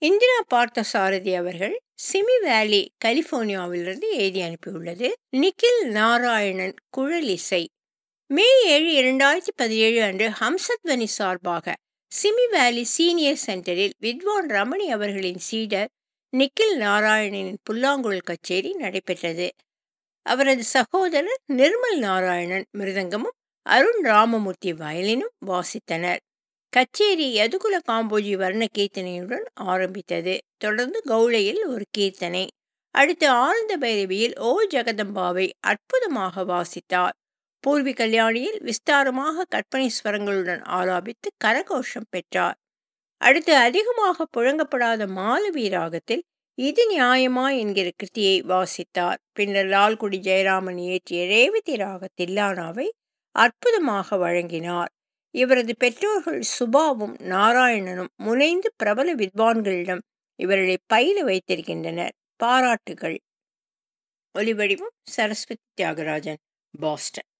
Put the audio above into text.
இந்திரா பார்த்தசாரதி அவர்கள் சிமி வேலி கலிபோர்னியாவிலிருந்து எழுதி அனுப்பியுள்ளது நிக்கில் நாராயணன் குழலிசை மே ஏழு இரண்டாயிரத்தி பதினேழு அன்று ஹம்சத்வனி சார்பாக சிமி வேலி சீனியர் சென்டரில் வித்வான் ரமணி அவர்களின் சீடர் நிக்கில் நாராயணனின் புல்லாங்குழல் கச்சேரி நடைபெற்றது அவரது சகோதரர் நிர்மல் நாராயணன் மிருதங்கமும் அருண் ராமமூர்த்தி வயலினும் வாசித்தனர் கச்சேரி யதுகுல காம்போஜி வர்ண கீர்த்தனையுடன் ஆரம்பித்தது தொடர்ந்து கௌளையில் ஒரு கீர்த்தனை அடுத்து ஆனந்த பைரவியில் ஓ ஜெகதம்பாவை அற்புதமாக வாசித்தார் பூர்வி கல்யாணியில் விஸ்தாரமாக கற்பனை ஸ்வரங்களுடன் ஆலாபித்து கரகோஷம் பெற்றார் அடுத்து அதிகமாக புழங்கப்படாத மாலவி ராகத்தில் இது நியாயமா என்கிற கிருத்தியை வாசித்தார் பின்னர் லால்குடி ஜெயராமன் இயற்றிய ரேவதி ராக தில்லானாவை அற்புதமாக வழங்கினார் இவரது பெற்றோர்கள் சுபாவும் நாராயணனும் முனைந்து பிரபல வித்வான்களிடம் இவர்களை பயில வைத்திருக்கின்றனர் பாராட்டுகள் ஒலிவடிவம் சரஸ்வதி தியாகராஜன் பாஸ்டன்